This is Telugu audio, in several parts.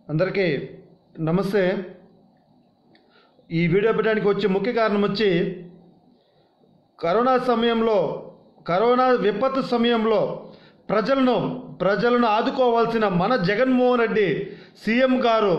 అందరికీ నమస్తే ఈ వీడియో పెట్టడానికి వచ్చే ముఖ్య కారణం వచ్చి కరోనా సమయంలో కరోనా విపత్తు సమయంలో ప్రజలను ప్రజలను ఆదుకోవాల్సిన మన జగన్మోహన్ రెడ్డి సీఎం గారు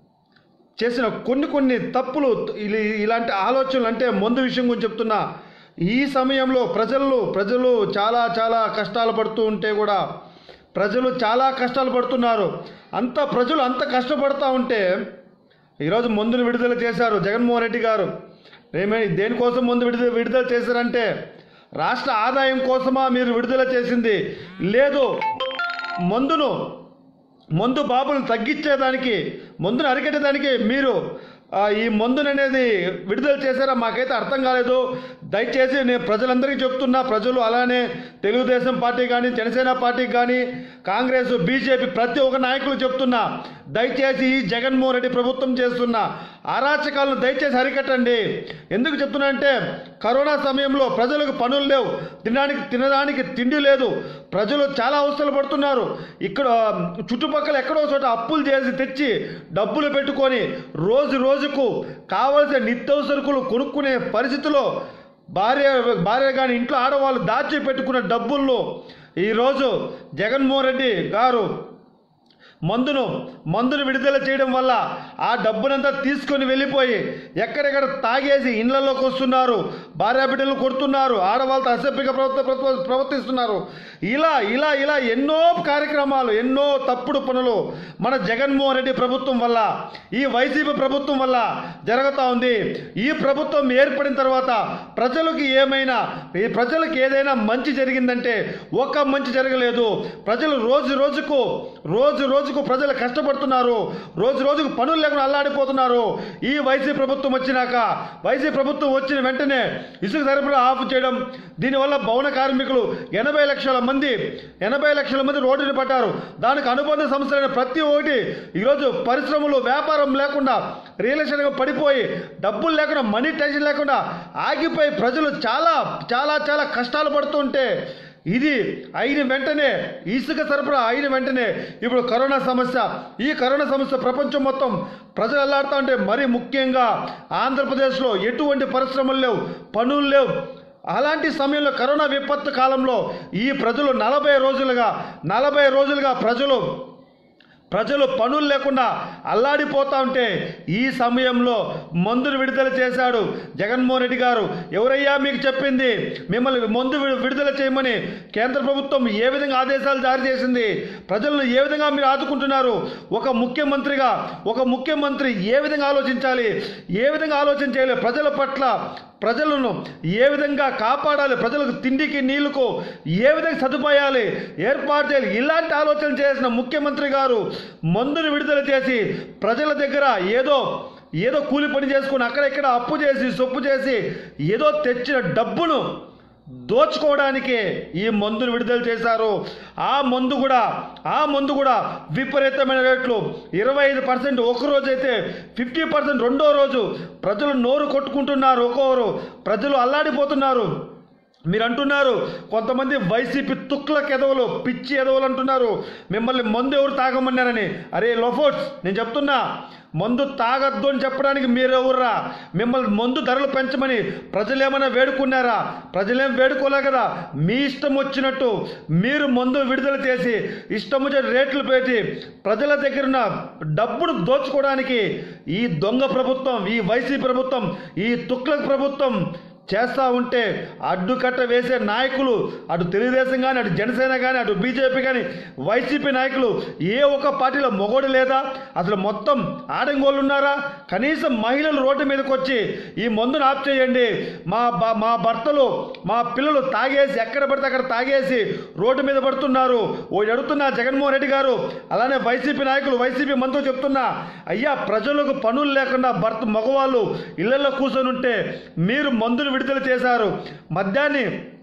చేసిన కొన్ని కొన్ని తప్పులు ఇలి- ఇలాంటి ఆలోచనలు అంటే మందు విషయం గురించి చెప్తున్నా ఈ సమయంలో ప్రజలు ప్రజలు చాలా చాలా కష్టాలు పడుతూ ఉంటే కూడా ప్రజలు చాలా కష్టాలు పడుతున్నారు అంత ప్రజలు అంత కష్టపడుతూ ఉంటే ఈరోజు మందులు విడుదల చేశారు జగన్మోహన్ రెడ్డి గారు ఏమే దేనికోసం మందు విడుదల విడుదల చేశారంటే రాష్ట్ర ఆదాయం కోసమా మీరు విడుదల చేసింది లేదు మందును మందు బాబులను తగ్గించేదానికి మందును అరికట్టేదానికి మీరు ఆ, ఈ మందును అనేది విడుదల చేశారా మాకైతే అర్థం కాలేదు దయచేసి నేను ప్రజలందరికీ చెప్తున్నా ప్రజలు అలానే తెలుగుదేశం పార్టీ కానీ జనసేన పార్టీకి కానీ కాంగ్రెస్ బీజేపీ ప్రతి ఒక్క నాయకులు చెప్తున్నా దయచేసి ఈ జగన్మోహన్ రెడ్డి ప్రభుత్వం చేస్తున్న అరాచకాలను దయచేసి అరికట్టండి ఎందుకు చెప్తున్నా అంటే కరోనా సమయంలో ప్రజలకు పనులు లేవు తినడానికి తినడానికి తిండి లేదు ప్రజలు చాలా అవస్థలు పడుతున్నారు ఇక్కడ ఆ, చుట్టుపక్కల ఎక్కడో చోట అప్పులు చేసి తెచ్చి డబ్బులు పెట్టుకొని రోజు రోజుకు కావలసిన నిత్యావసరకులు కొనుక్కునే పరిస్థితిలో భార్య భార్య కానీ ఇంట్లో ఆడవాళ్ళు దాచి పెట్టుకున్న డబ్బుల్లో ఈరోజు జగన్మోహన్ రెడ్డి గారు మందును మందును విడుదల చేయడం వల్ల ఆ డబ్బునంతా తీసుకొని వెళ్ళిపోయి ఎక్కడెక్కడ తాగేసి ఇళ్లలోకి వస్తున్నారు భార్యాబిడ్డలు కొడుతున్నారు ఆడవాళ్ళతో అసభ్యంగా ప్రవర్త ప్రవర్త- ప్రవర్తిస్తున్నారు ఇలా ఇలా ఇలా ఎన్నో కార్యక్రమాలు ఎన్నో తప్పుడు పనులు మన జగన్మోహన్ రెడ్డి ప్రభుత్వం వల్ల ఈ వైసీపీ ప్రభుత్వం వల్ల జరుగుతూ ఉంది ఈ ప్రభుత్వం ఏర్పడిన తర్వాత ప్రజలకు ఏమైనా ఈ ప్రజలకు ఏదైనా మంచి జరిగిందంటే ఒక్క మంచి జరగలేదు ప్రజలు రోజు రోజుకు రోజు రోజుకు ప్రజలు కష్టపడుతున్నారు రోజు రోజుకు పనులు లేకుండా అల్లాడిపోతున్నారు ఈ వైసీపీ ప్రభుత్వం వచ్చినాక వైసీపీ ప్రభుత్వం వచ్చిన వెంటనే ఇసుక సరఫరా ఆఫ్ చేయడం దీనివల్ల భవన కార్మికులు ఎనభై లక్షల మంది ఎనభై లక్షల మంది రోడ్డుని పట్టారు దానికి అనుబంధ సంస్థలైన ప్రతి ఒక్కటి ఈరోజు పరిశ్రమలు వ్యాపారం లేకుండా రియల్ ఎస్టేట్ పడిపోయి డబ్బులు లేకుండా మనీ టెన్షన్ లేకుండా ఆగిపోయి ప్రజలు చాలా చాలా చాలా కష్టాలు పడుతుంటే ఇది అయిన వెంటనే ఇసుక సరఫరా అయిన వెంటనే ఇప్పుడు కరోనా సమస్య ఈ కరోనా సమస్య ప్రపంచం మొత్తం ప్రజలు అల్లాడుతూ ఉంటే మరీ ముఖ్యంగా ఆంధ్రప్రదేశ్లో ఎటువంటి పరిశ్రమలు లేవు పనులు లేవు అలాంటి సమయంలో కరోనా విపత్తు కాలంలో ఈ ప్రజలు నలభై రోజులుగా నలభై రోజులుగా ప్రజలు ప్రజలు పనులు లేకుండా అల్లాడిపోతా ఉంటే ఈ సమయంలో మందును విడుదల చేశాడు జగన్మోహన్ రెడ్డి గారు ఎవరయ్యా మీకు చెప్పింది మిమ్మల్ని మందు వి- విడుదల చేయమని కేంద్ర ప్రభుత్వం ఏ విధంగా ఆదేశాలు జారీ చేసింది ప్రజలను ఏ విధంగా మీరు ఆదుకుంటున్నారు ఒక ముఖ్యమంత్రిగా ఒక ముఖ్యమంత్రి ఏ విధంగా ఆలోచించాలి ఏ విధంగా ఆలోచన చేయాలి ప్రజల పట్ల ప్రజలను ఏ విధంగా కాపాడాలి ప్రజలకు తిండికి నీళ్లకు ఏ విధంగా సదుపాయాలి ఏర్పాటు చేయాలి ఇలాంటి ఆలోచన చేసిన ముఖ్యమంత్రి గారు మందును విడుదల చేసి ప్రజల దగ్గర ఏదో ఏదో కూలి పని చేసుకుని అక్కడెక్కడ అప్పు చేసి సొప్పు చేసి ఏదో తెచ్చిన డబ్బును దోచుకోవడానికే ఈ మందును విడుదల చేశారు ఆ మందు కూడా ఆ మందు కూడా విపరీతమైన రేట్లు ఇరవై ఐదు పర్సెంట్ ఒక రోజు అయితే ఫిఫ్టీ పర్సెంట్ రెండో రోజు ప్రజలు నోరు కొట్టుకుంటున్నారు ఒక్కొక్కరు ప్రజలు అల్లాడిపోతున్నారు మీరు అంటున్నారు కొంతమంది వైసీపీ తుక్లక్ ఎదవలు పిచ్చి ఎదవలు అంటున్నారు మిమ్మల్ని మందు ఎవరు తాగమన్నారని అరే లోఫోట్స్ నేను చెప్తున్నా మందు తాగద్దు అని చెప్పడానికి మీరెవర్రా మిమ్మల్ని మందు ధరలు పెంచమని ప్రజలేమైనా వేడుకున్నారా ప్రజలేం వేడుకోలే కదా మీ ఇష్టం వచ్చినట్టు మీరు మందు విడుదల చేసి ఇష్టం వచ్చిన రేట్లు పెట్టి ప్రజల దగ్గర ఉన్న డబ్బును దోచుకోవడానికి ఈ దొంగ ప్రభుత్వం ఈ వైసీపీ ప్రభుత్వం ఈ తుక్లక్ ప్రభుత్వం చేస్తూ ఉంటే అడ్డుకట్ట వేసే నాయకులు అటు తెలుగుదేశం కానీ అటు జనసేన కానీ అటు బీజేపీ కానీ వైసీపీ నాయకులు ఏ ఒక్క పార్టీలో మొగోడు లేదా అసలు మొత్తం ఆడంగోళ్ళు ఉన్నారా కనీసం మహిళలు రోడ్డు మీదకి వచ్చి ఈ మందును ఆఫ్ చేయండి మా బ- మా భర్తలు మా పిల్లలు తాగేసి ఎక్కడ పడితే అక్కడ తాగేసి రోడ్డు మీద పడుతున్నారు ఓ అడుగుతున్నా జగన్మోహన్ రెడ్డి గారు అలానే వైసీపీ నాయకులు వైసీపీ మంత్రులు చెప్తున్నా అయ్యా ప్రజలకు పనులు లేకుండా భర్త మగవాళ్ళు ఇళ్లలో కూర్చొని ఉంటే మీరు మందులు విడుదల చేశారు మద్యాన్ని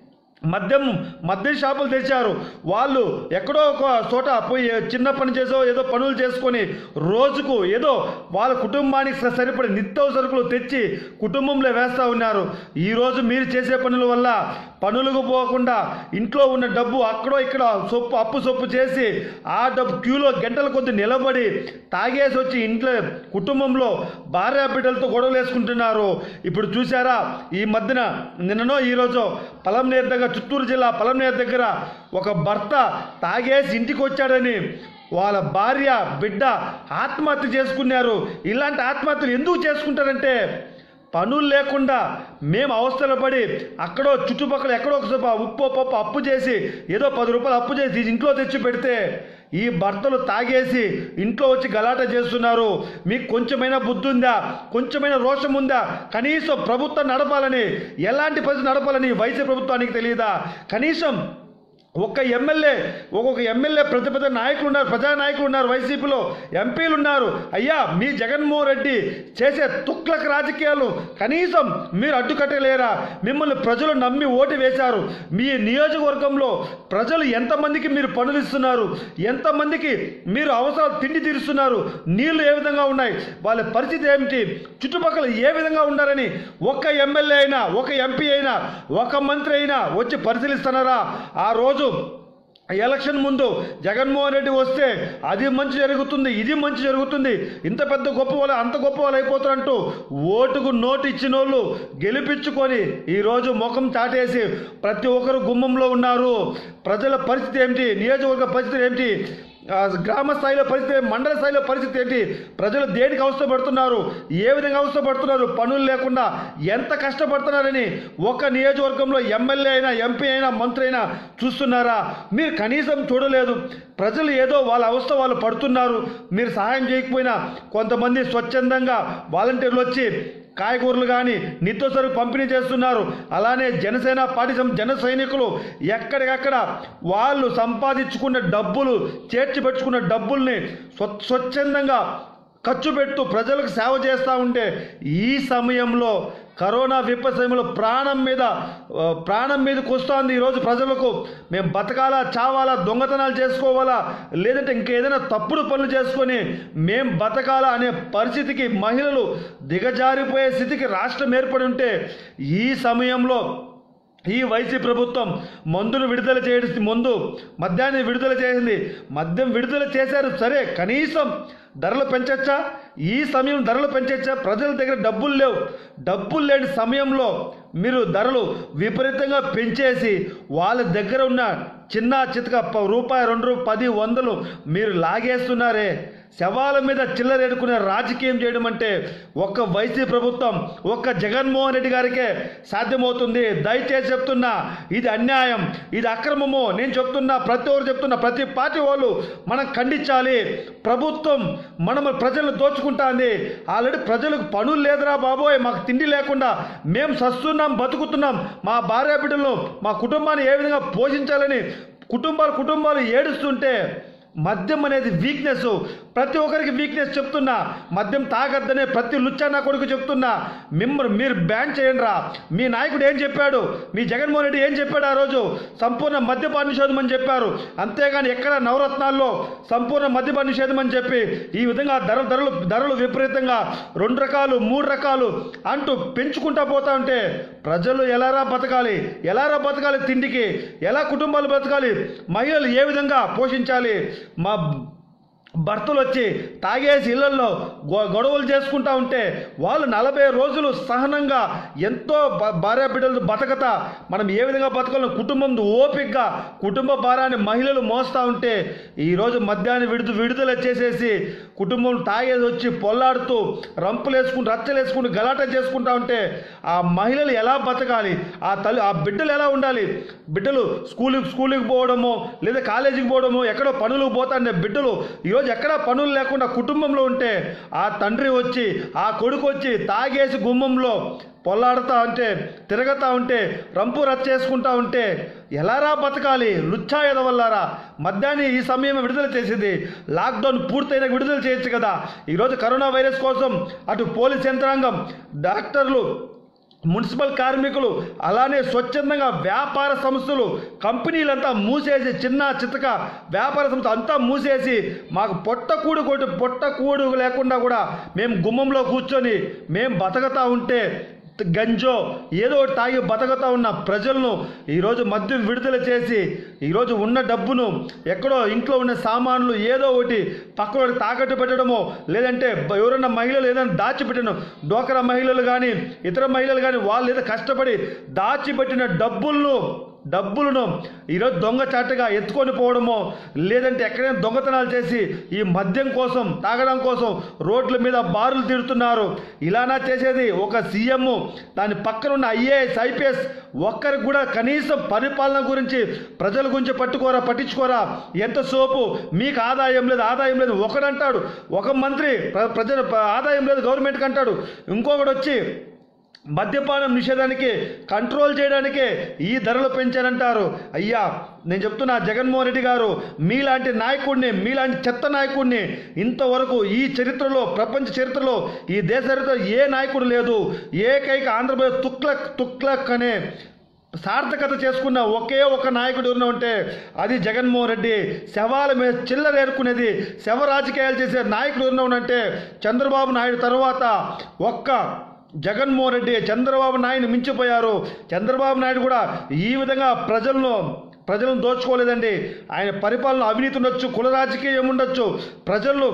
మద్యం మద్యం షాపులు తెచ్చారు వాళ్ళు ఎక్కడో ఒక చోట పోయి చిన్న పని చేసో ఏదో పనులు చేసుకొని రోజుకు ఏదో వాళ్ళ కుటుంబానికి స- సరిపడే నిత్యావసరకులు తెచ్చి కుటుంబంలో వేస్తూ ఉన్నారు ఈరోజు మీరు చేసే పనుల వల్ల పనులకు పోకుండా ఇంట్లో ఉన్న డబ్బు అక్కడో ఇక్కడ సొప్పు అప్పు సొప్పు చేసి ఆ డబ్బు క్యూలో గంటల కొద్ది నిలబడి తాగేసి వచ్చి ఇంట్లో కుటుంబంలో భార్య బిడ్డలతో గొడవలు వేసుకుంటున్నారు ఇప్పుడు చూసారా ఈ మధ్యన నిన్ననో ఈరోజు పలంనేరు దగ్గర చిత్తూరు జిల్లా పలంనేరు దగ్గర ఒక భర్త తాగేసి ఇంటికి వచ్చాడని వాళ్ళ భార్య బిడ్డ ఆత్మహత్య చేసుకున్నారు ఇలాంటి ఆత్మహత్యలు ఎందుకు చేసుకుంటారంటే పనులు లేకుండా మేము అవస్థలు పడి అక్కడో చుట్టుపక్కల ఎక్కడో ఒక సొప్ప ఉప్పు పప్పు అప్పు చేసి ఏదో పది రూపాయలు అప్పు చేసి ఇంట్లో తెచ్చి పెడితే ఈ భర్తలు తాగేసి ఇంట్లో వచ్చి గలాట చేస్తున్నారు మీకు కొంచెమైనా బుద్ధి ఉందా కొంచెమైనా రోషం ఉందా కనీసం ప్రభుత్వం నడపాలని ఎలాంటి పరిస్థితి నడపాలని వైసీపీ ప్రభుత్వానికి తెలియదా కనీసం ఒక్క ఎమ్మెల్యే ఒక్కొక్క ఎమ్మెల్యే పెద్ద పెద్ద నాయకులు ఉన్నారు ప్రజా నాయకులు ఉన్నారు వైసీపీలో ఎంపీలు ఉన్నారు అయ్యా మీ జగన్మోహన్ రెడ్డి చేసే తుక్లక రాజకీయాలు కనీసం మీరు అడ్డుకట్టలేరా మిమ్మల్ని ప్రజలు నమ్మి ఓటు వేశారు మీ నియోజకవర్గంలో ప్రజలు ఎంతమందికి మీరు పనులు ఇస్తున్నారు ఎంతమందికి మీరు అవసరాలు తిండి తీరుస్తున్నారు నీళ్లు ఏ విధంగా ఉన్నాయి వాళ్ళ పరిస్థితి ఏమిటి చుట్టుపక్కల ఏ విధంగా ఉండాలని ఒక్క ఎమ్మెల్యే అయినా ఒక ఎంపీ అయినా ఒక మంత్రి అయినా వచ్చి పరిశీలిస్తున్నారా ఆ రోజు ఎలక్షన్ ముందు జగన్మోహన్ రెడ్డి వస్తే అది మంచి జరుగుతుంది ఇది మంచి జరుగుతుంది ఇంత పెద్ద గొప్ప వాళ్ళు అంత గొప్ప వాళ్ళు అయిపోతారంటూ ఓటుకు నోటు ఇచ్చిన వాళ్ళు గెలిపించుకొని ఈరోజు ముఖం చాటేసి ప్రతి ఒక్కరు గుమ్మంలో ఉన్నారు ప్రజల పరిస్థితి ఏమిటి నియోజకవర్గ పరిస్థితి ఏమిటి ఆ, గ్రామ స్థాయిలో పరిస్థితి ఏమిటి? మండల స్థాయిలో పరిస్థితి ఏంటి ప్రజలు దేనికి అవస్థపడుతున్నారు ఏ విధంగా అవస్థపడుతున్నారు పనులు లేకుండా ఎంత కష్టపడుతున్నారని ఒక నియోజకవర్గంలో ఎమ్మెల్యే అయినా ఎంపీ అయినా మంత్రి అయినా చూస్తున్నారా మీరు కనీసం చూడలేదు ప్రజలు ఏదో వాళ్ళ అవస్థ వాళ్ళు పడుతున్నారు మీరు సహాయం చేయకపోయినా కొంతమంది స్వచ్ఛందంగా వాలంటీర్లు వచ్చి కాయగూరలు కానీ నిత్యవసర పంపిణీ చేస్తున్నారు అలానే జనసేన పార్టీ సం- జన సైనికులు ఎక్కడికక్కడ వాళ్ళు సంపాదించుకున్న డబ్బులు చేర్చి పెట్టుకున్న డబ్బుల్ని స్వ స్వచ్ఛందంగా ఖర్చు పెడుతూ ప్రజలకు సేవ చేస్తూ ఉంటే ఈ సమయంలో కరోనా విపత్తు సమయంలో ప్రాణం మీద ఆ, ప్రాణం మీదకి వస్తుంది ఈరోజు ప్రజలకు మేము బతకాలా చావాలా దొంగతనాలు చేసుకోవాలా లేదంటే ఇంకేదైనా తప్పుడు పనులు చేసుకొని మేం బతకాలా అనే పరిస్థితికి మహిళలు దిగజారిపోయే స్థితికి రాష్ట్రం ఏర్పడి ఉంటే ఈ సమయంలో ఈ వైసీ ప్రభుత్వం మందును విడుదల చేసి మందు మద్యాన్ని విడుదల చేసింది మద్యం విడుదల చేశారు సరే కనీసం ధరలు పెంచచ్చా ఈ సమయం ధరలు పెంచచ్చా ప్రజల దగ్గర డబ్బులు లేవు డబ్బులు లేని సమయంలో మీరు ధరలు విపరీతంగా పెంచేసి వాళ్ళ దగ్గర ఉన్న చిన్న చితక ప- రూపాయి రెండు రూ- పది వందలు మీరు లాగేస్తున్నారే శవాల మీద చిల్లరేడుకునే రాజకీయం చేయడం అంటే ఒక్క వైసీ ప్రభుత్వం ఒక్క జగన్మోహన్ రెడ్డి గారికే సాధ్యమవుతుంది దయచేసి చెప్తున్నా ఇది అన్యాయం ఇది అక్రమము నేను చెప్తున్నా ప్రతి ఒక్కరు చెప్తున్నా ప్రతి పార్టీ వాళ్ళు మనం ఖండించాలి ప్రభుత్వం మనం ప్రజలను దోచుకుంటాంది ఆల్రెడీ ప్రజలకు పనులు లేదురా బాబోయ్ మాకు తిండి లేకుండా మేము సస్తున్నాం బతుకుతున్నాం మా భార్య బిడ్డలను మా కుటుంబాన్ని ఏ విధంగా పోషించాలని కుటుంబాలు కుటుంబాలు ఏడుస్తుంటే మద్యం అనేది వీక్నెస్ ప్రతి ఒక్కరికి వీక్నెస్ చెప్తున్నా మద్యం తాగద్దనే ప్రతి లుచ్చా నా కొడుకు చెప్తున్నా మిమ్మల్ని మీరు బ్యాన్ చేయండి రా మీ నాయకుడు ఏం చెప్పాడు మీ జగన్మోహన్ రెడ్డి ఏం చెప్పాడు ఆ రోజు సంపూర్ణ మద్యపాన నిషేధం అని చెప్పారు అంతేగాని ఎక్కడ నవరత్నాల్లో సంపూర్ణ మద్యపాన నిషేధం అని చెప్పి ఈ విధంగా ధరలు ధరలు ధరలు విపరీతంగా రెండు రకాలు మూడు రకాలు అంటూ పెంచుకుంటా పోతా ఉంటే ప్రజలు ఎలారా బతకాలి ఎలారా బతకాలి తిండికి ఎలా కుటుంబాలు బతకాలి మహిళలు ఏ విధంగా పోషించాలి మా భర్తలు వచ్చి తాగేసి ఇళ్లలో గొ- గొడవలు చేసుకుంటా ఉంటే వాళ్ళు నలభై రోజులు సహనంగా ఎంతో భ- భార్య బిడ్డలు బతకత మనం ఏ విధంగా బతకాలో కుటుంబం ఓపికగా కుటుంబ భారాన్ని మహిళలు మోస్తూ ఉంటే ఈరోజు మద్యాన్ని విడుదల విడుదల చేసేసి కుటుంబం తాగేసి వచ్చి పొల్లాడుతూ రంపులు వేసుకుంటూ రచ్చలు వేసుకుంటూ గలాట చేసుకుంటా ఉంటే ఆ మహిళలు ఎలా బతకాలి ఆ తల్లి ఆ బిడ్డలు ఎలా ఉండాలి బిడ్డలు స్కూల్కి స్కూల్కి పోవడము లేదా కాలేజీకి పోవడము ఎక్కడో పనులకు పోతాండే బిడ్డలు ఈరోజు ఎక్కడా పనులు లేకుండా కుటుంబంలో ఉంటే ఆ తండ్రి వచ్చి ఆ కొడుకు వచ్చి తాగేసి గుమ్మంలో పొల్లాడుతూ ఉంటే తిరగతా ఉంటే రంపు రచ్చ చేసుకుంటా ఉంటే ఎలారా బతకాలి లుచ్చా ఎదవల్లారా మద్యాన్ని ఈ సమయం విడుదల చేసింది లాక్డౌన్ పూర్తయిన విడుదల చేయొచ్చు కదా ఈరోజు కరోనా వైరస్ కోసం అటు పోలీస్ యంత్రాంగం డాక్టర్లు మున్సిపల్ కార్మికులు అలానే స్వచ్ఛందంగా వ్యాపార సంస్థలు కంపెనీలంతా మూసేసి చిన్న చితక వ్యాపార సంస్థ అంతా మూసేసి మాకు పొట్ట కూడు కొట్టి పొట్ట కూడు లేకుండా కూడా మేము గుమ్మంలో కూర్చొని మేము బతకతా ఉంటే గంజో ఏదో ఒకటి తాగి బతకతా ఉన్న ప్రజలను ఈరోజు మద్యం విడుదల చేసి ఈరోజు ఉన్న డబ్బును ఎక్కడో ఇంట్లో ఉన్న సామాన్లు ఏదో ఒకటి పక్కన తాకట్టు పెట్టడమో లేదంటే బ- ఎవరన్నా మహిళలు ఏదైనా దాచిపెట్టడం డోకరా మహిళలు కానీ ఇతర మహిళలు కానీ వాళ్ళు ఏదో కష్టపడి దాచిపెట్టిన డబ్బులను డబ్బులను ఈరోజు దొంగచాటుగా ఎత్తుకొని పోవడమో లేదంటే ఎక్కడైనా దొంగతనాలు చేసి ఈ మద్యం కోసం తాగడం కోసం రోడ్ల మీద బారులు తిడుతున్నారు ఇలానా చేసేది ఒక సీఎం దాని పక్కన ఉన్న ఐఏఎస్ ఐపీఎస్ ఒక్కరికి కూడా కనీసం పరిపాలన గురించి ప్రజల గురించి పట్టుకోరా పట్టించుకోరా ఎంత సోపు మీకు ఆదాయం లేదు ఆదాయం లేదు ఒకడంటాడు ఒక మంత్రి ప్ర- ప్రజల ఆదాయం లేదు గవర్నమెంట్కి అంటాడు ఇంకొకడు వచ్చి మద్యపానం నిషేధానికి కంట్రోల్ చేయడానికే ఈ ధరలు పెంచారంటారు అయ్యా నేను చెప్తున్నా జగన్మోహన్ రెడ్డి గారు మీలాంటి నాయకుడిని మీలాంటి చెత్త నాయకుడిని ఇంతవరకు ఈ చరిత్రలో ప్రపంచ చరిత్రలో ఈ దేశ చరిత్రలో ఏ నాయకుడు లేదు ఏకైక ఆంధ్రప్రదేశ్ తుక్లక్ తుక్లక్ అనే సార్థకత చేసుకున్న ఒకే ఒక నాయకుడు ఎవరైనా ఉంటే అది జగన్మోహన్ రెడ్డి శవాల మీద చిల్లర ఏరుకునేది శవ రాజకీయాలు చేసే నాయకుడు ఎవరైనా ఉంటే చంద్రబాబు నాయుడు తర్వాత ఒక్క జగన్మోహన్ రెడ్డి చంద్రబాబు నాయుడు మించిపోయారు చంద్రబాబు నాయుడు కూడా ఈ విధంగా ప్రజలను ప్రజలను దోచుకోలేదండి ఆయన పరిపాలన అవినీతి ఉండొచ్చు కుల రాజకీయం ఉండొచ్చు ప్రజలు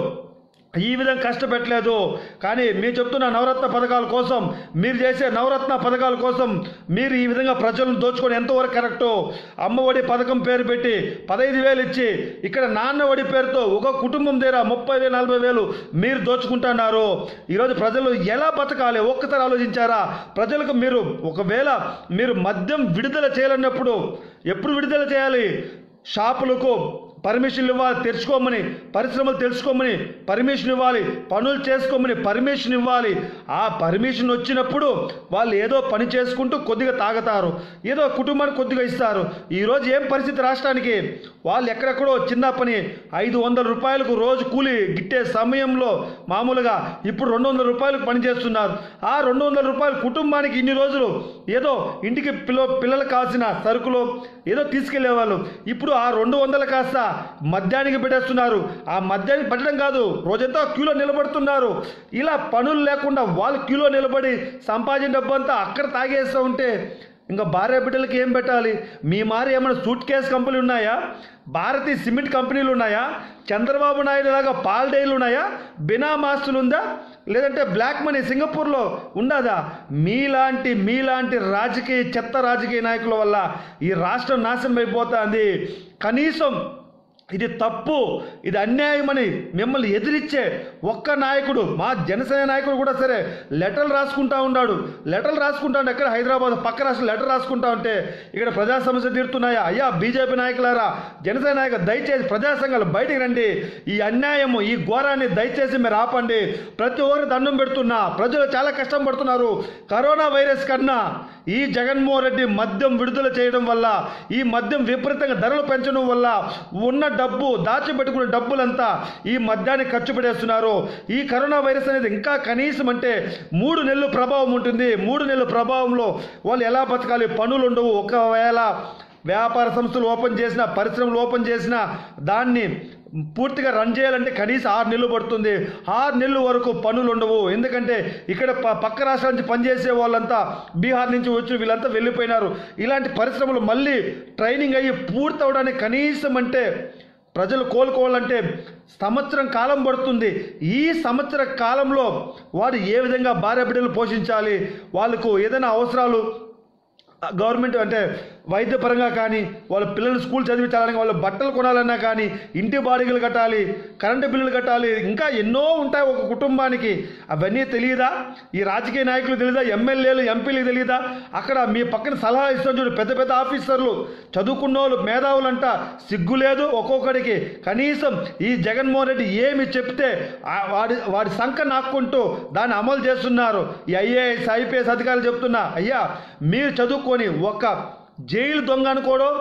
ఈ విధంగా కష్టపెట్టలేదు కానీ మీరు చెప్తున్న నవరత్న పథకాల కోసం మీరు చేసే నవరత్న పథకాల కోసం మీరు ఈ విధంగా ప్రజలను దోచుకొని ఎంతవరకు కరెక్టు అమ్మఒడి పథకం పేరు పెట్టి పదహైదు వేలు ఇచ్చి ఇక్కడ నాన్న ఒడి పేరుతో ఒక కుటుంబం దగ్గర ముప్పై వేలు నలభై వేలు మీరు దోచుకుంటున్నారు ఈరోజు ప్రజలు ఎలా బతకాలి ఒక్కసారి ఆలోచించారా ప్రజలకు మీరు ఒకవేళ మీరు మద్యం విడుదల చేయాలన్నప్పుడు ఎప్పుడు విడుదల చేయాలి షాపులకు పర్మిషన్లు ఇవ్వాలి తెరుచుకోమని పరిశ్రమలు తెలుసుకోమని పర్మిషన్ ఇవ్వాలి పనులు చేసుకోమని పర్మిషన్ ఇవ్వాలి ఆ పర్మిషన్ వచ్చినప్పుడు వాళ్ళు ఏదో పని చేసుకుంటూ కొద్దిగా తాగుతారు ఏదో కుటుంబానికి కొద్దిగా ఇస్తారు ఈరోజు ఏం పరిస్థితి రాష్ట్రానికి వాళ్ళు ఎక్కడెక్కడో చిన్న పని ఐదు వందల రూపాయలకు రోజు కూలి గిట్టే సమయంలో మామూలుగా ఇప్పుడు రెండు వందల రూపాయలకు పని చేస్తున్నారు ఆ రెండు వందల రూపాయలు కుటుంబానికి ఇన్ని రోజులు ఏదో ఇంటికి పిల్ల పిల్లలకు కావాల్సిన సరుకులు ఏదో తీసుకెళ్లేవాళ్ళు ఇప్పుడు ఆ రెండు వందలు కాస్త మద్యానికి పెట్టేస్తున్నారు ఆ మద్యానికి పెట్టడం కాదు రోజంతా క్యూలో నిలబడుతున్నారు ఇలా పనులు లేకుండా వాళ్ళు క్యూలో నిలబడి సంపాదించిన డబ్బు అంతా అక్కడ తాగేస్తూ ఉంటే ఇంకా భార్య బిడ్డలకి ఏం పెట్టాలి మీ మారి ఏమైనా సూట్ కేస్ కంపెనీలు ఉన్నాయా భారతీయ సిమెంట్ కంపెనీలు ఉన్నాయా చంద్రబాబు నాయుడు లాగా పాల్ డైలు ఉన్నాయా బినా మాస్తులు ఉందా లేదంటే బ్లాక్ మనీ సింగపూర్లో ఉండదా మీలాంటి మీలాంటి రాజకీయ చెత్త రాజకీయ నాయకుల వల్ల ఈ రాష్ట్రం నాశనం అయిపోతుంది కనీసం ఇది తప్పు ఇది అన్యాయమని మిమ్మల్ని ఎదిరించే ఒక్క నాయకుడు మా జనసేన నాయకుడు కూడా సరే లెటర్లు రాసుకుంటా ఉన్నాడు లెటర్లు రాసుకుంటా ఉంటే ఎక్కడ హైదరాబాద్ పక్క రాష్ట్రం లెటర్ రాసుకుంటా ఉంటే ఇక్కడ ప్రజా సమస్య తీరుతున్నాయా అయ్యా బీజేపీ నాయకులారా జనసేన నాయకులు దయచేసి ప్రజా సంఘాలు బయటికి రండి ఈ అన్యాయము ఈ ఘోరాన్ని దయచేసి మీరు ఆపండి ప్రతి ఒక్కరు దండం పెడుతున్నా ప్రజలు చాలా కష్టం పడుతున్నారు కరోనా వైరస్ కన్నా ఈ జగన్మోహన్ రెడ్డి మద్యం విడుదల చేయడం వల్ల ఈ మద్యం విపరీతంగా ధరలు పెంచడం వల్ల ఉన్న డబ్బు దాచిపెట్టుకున్న డబ్బులంతా ఈ మద్యానికి ఖర్చు పెట్టేస్తున్నారు ఈ కరోనా వైరస్ అనేది ఇంకా కనీసం అంటే మూడు నెలలు ప్రభావం ఉంటుంది మూడు నెలల ప్రభావంలో వాళ్ళు ఎలా బతకాలి పనులు ఉండవు ఒకవేళ వ్యాపార సంస్థలు ఓపెన్ చేసిన పరిశ్రమలు ఓపెన్ చేసిన దాన్ని పూర్తిగా రన్ చేయాలంటే కనీసం ఆరు నెలలు పడుతుంది ఆరు నెలల వరకు పనులు ఉండవు ఎందుకంటే ఇక్కడ ప పక్క రాష్ట్రాల నుంచి పనిచేసే వాళ్ళంతా బీహార్ నుంచి వచ్చి వీళ్ళంతా వెళ్ళిపోయినారు ఇలాంటి పరిశ్రమలు మళ్ళీ ట్రైనింగ్ అయ్యి పూర్తి అవడానికి కనీసం అంటే ప్రజలు కోలుకోవాలంటే సంవత్సరం కాలం పడుతుంది ఈ సంవత్సర కాలంలో వారు ఏ విధంగా భార్య బిడ్డలు పోషించాలి వాళ్ళకు ఏదైనా అవసరాలు గవర్నమెంట్ అంటే వైద్యపరంగా కానీ వాళ్ళ పిల్లలు స్కూల్ చదివించాలని వాళ్ళ బట్టలు కొనాలన్నా కానీ ఇంటి బాడిగలు కట్టాలి కరెంటు బిల్లులు కట్టాలి ఇంకా ఎన్నో ఉంటాయి ఒక కుటుంబానికి అవన్నీ తెలియదా ఈ రాజకీయ నాయకులు తెలియదా ఎమ్మెల్యేలు ఎంపీలకు తెలియదా అక్కడ మీ పక్కన సలహా ఇస్తాం చూడు పెద్ద పెద్ద ఆఫీసర్లు చదువుకున్న వాళ్ళు మేధావులంట సిగ్గు లేదు ఒక్కొక్కడికి కనీసం ఈ జగన్మోహన్ రెడ్డి ఏమి చెప్తే ఆ వాడి వాడి సంఖ నాక్కుంటూ దాన్ని అమలు చేస్తున్నారు ఈ ఐఏఎస్ ఐపీఎస్ అధికారులు చెప్తున్నా అయ్యా మీరు చదువుకొని ఒక జైలు దొంగ అనుకోవడం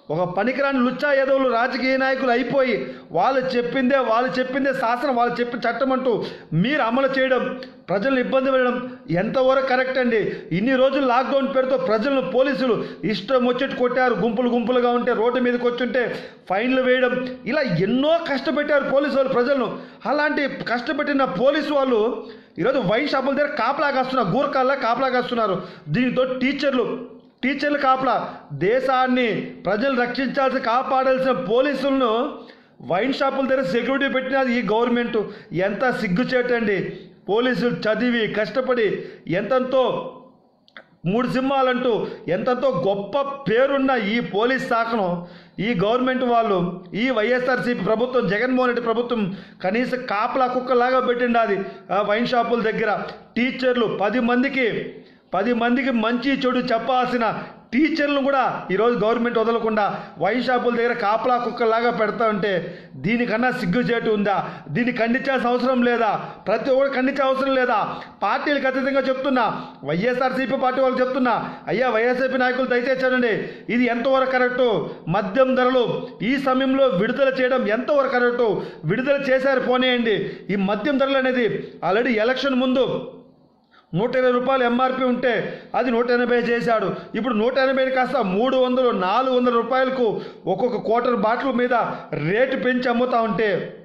ఒక పనికిరాని లుచ్చా ఎదవులు రాజకీయ నాయకులు అయిపోయి వాళ్ళు చెప్పిందే వాళ్ళు చెప్పిందే శాసనం వాళ్ళు చెప్పిన చట్టం అంటూ మీరు అమలు చేయడం ప్రజలను ఇబ్బంది పెట్టడం ఎంతవరకు కరెక్ట్ అండి ఇన్ని రోజులు లాక్డౌన్ పేరుతో ప్రజలను పోలీసులు ఇష్టం వచ్చేట్టు కొట్టారు గుంపులు గుంపులుగా ఉంటే రోడ్డు మీదకి వచ్చుంటే ఫైన్లు వేయడం ఇలా ఎన్నో కష్టపెట్టారు పోలీసు వాళ్ళు ప్రజలను అలాంటి కష్టపెట్టిన పోలీసు వాళ్ళు ఈరోజు వైన్ షాపుల దగ్గర కాపలా కాస్తున్నారు గూర్ఖాల్లా కాపలా కాస్తున్నారు దీనితో టీచర్లు టీచర్లు కాపలా దేశాన్ని ప్రజలు రక్షించాల్సి కాపాడాల్సిన పోలీసులను వైన్ షాపుల దగ్గర సెక్యూరిటీ పెట్టినది ఈ గవర్నమెంట్ ఎంత సిగ్గుచేటండి పోలీసులు చదివి కష్టపడి ఎంతెంతో మూడు సింహాలంటూ ఎంతతో గొప్ప పేరున్న ఈ పోలీస్ శాఖను ఈ గవర్నమెంట్ వాళ్ళు ఈ వైఎస్ఆర్సీపీ ప్రభుత్వం జగన్మోహన్ రెడ్డి ప్రభుత్వం కనీసం కాపలా కుక్కలాగా పెట్టిండి అది ఆ వైన్ షాపుల దగ్గర టీచర్లు పది మందికి పది మందికి మంచి చెడు చెప్పాల్సిన టీచర్లను కూడా ఈరోజు గవర్నమెంట్ వదలకుండా వైన్ షాపుల దగ్గర కాపలా కుక్కలాగా పెడతా ఉంటే దీనికన్నా సిగ్గుచేటు ఉందా దీన్ని ఖండించాల్సిన అవసరం లేదా ప్రతి ఒక్కరు ఖండించే అవసరం లేదా పార్టీలకు అతీతంగా చెప్తున్నా వైఎస్ఆర్సీపీ పార్టీ వాళ్ళు చెప్తున్నా అయ్యా వైఎస్ఆర్పీ నాయకులు దయచేసి చూడండి ఇది ఎంతవరకు కరెక్టు మద్యం ధరలు ఈ సమయంలో విడుదల చేయడం ఎంతవరకు కరెక్టు విడుదల చేశారు పోనీయండి ఈ మద్యం ధరలు అనేది ఆల్రెడీ ఎలక్షన్ ముందు నూట ఇరవై రూపాయలు ఎంఆర్పి ఉంటే అది నూట ఎనభై చేశాడు ఇప్పుడు నూట ఎనభై కాస్త మూడు వందలు నాలుగు వందల రూపాయలకు ఒక్కొక్క క్వార్టర్ బాటిల్ మీద రేటు పెంచి అమ్ముతా ఉంటే